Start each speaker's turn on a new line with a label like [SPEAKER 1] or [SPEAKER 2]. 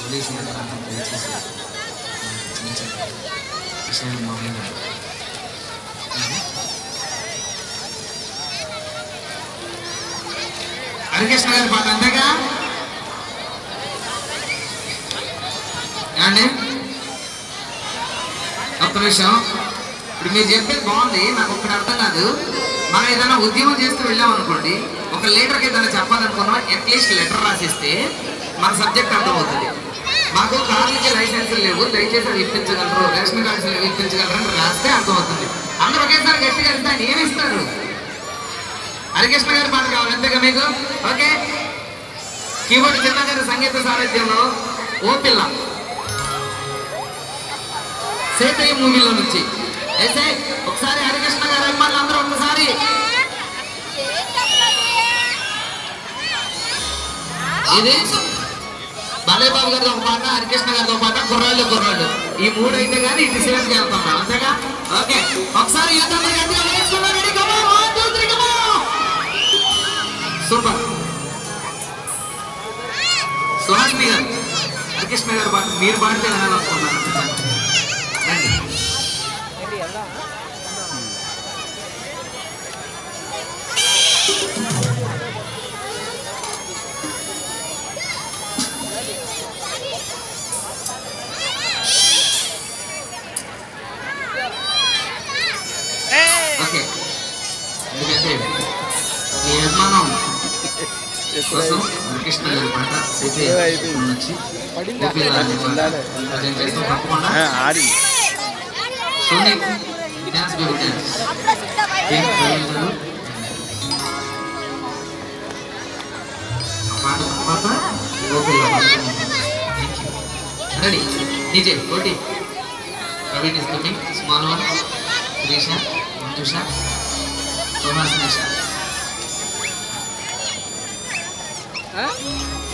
[SPEAKER 1] Police యంత్రాంగం దయచేసి చిన్న చిన్న విషయాలు మా మీద హరికృష్ణ గారి పాట అంతేగా ఏమండి ఒక్క నిమిషం ఇప్పుడు మీరు చెప్పేది బాగుంది నాకు ఒక్కటి అర్థం కాదు మనం ఏదైనా ఉద్యమం చేస్తూ వెళ్ళాం అనుకోండి ఒక లీటర్కి ఏదైనా చెప్పాలనుకున్నాం అట్లీస్ట్ లెటర్ రాసిస్తే మన సబ్జెక్ట్ అర్థమవుతుంది మాకు కార్లకి లైసెన్సులు లేవు దయచేసి అవి ఇప్పించగలరు రేషన్ కార్డ్స్ ఇప్పించగలరు అని రాస్తే అర్థమవుతుంది అందరూ ఒకేసారి గట్టిగా అడిగితే ఆయన ఏమి ఇస్తారు హరికృష్ణ గారి పాట కావాలి అంతేగా మీకు ఓకే కీబోర్డ్ చిన్న గారి సంగీత సారథ్యంలో ఓ పిల్ల సేతయ్య మూవీలో నుంచి అయితే ఒకసారి హరికృష్ణ గారు అమ్మాయిలు అందరూ ఒకసారి ఇది బాలయ్య బాబు గారితో ఒక పాట హరికృష్ణ గారితో ఒక పాట కుర్రాళ్ళు కుర్రాళ్ళు ఈ మూడు అయితే కానీ ఇటు సేఫ్ వెళ్తాం అంతేగా ఓకే ఒకసారి యూత్ అందరూ గట్టిగా వేసుకున్నారు. Ready? Come on. One, two, three, come on. Super Suhasini గారు హరికృష్ణ గారు పాట మీరు పాడితే వినాలనుకున్నాను రండి ఓకే ఎందుకంటే ఈ యజమానం కోసం కృష్ణ గారి పాట అయితే వచ్చి గోపిలాల్ పాట ప్రజెంట్ చేస్తాం తప్పకుండా
[SPEAKER 2] ఆడి
[SPEAKER 1] సోనీ డ్యాన్స్ బేబీ డ్యాన్స్ ఏం ప్రయోజనాలు పాట పాట గోపిల్ల ready DJ Koti Praveen is coming small one Srisha Manjusha Suhas Nisha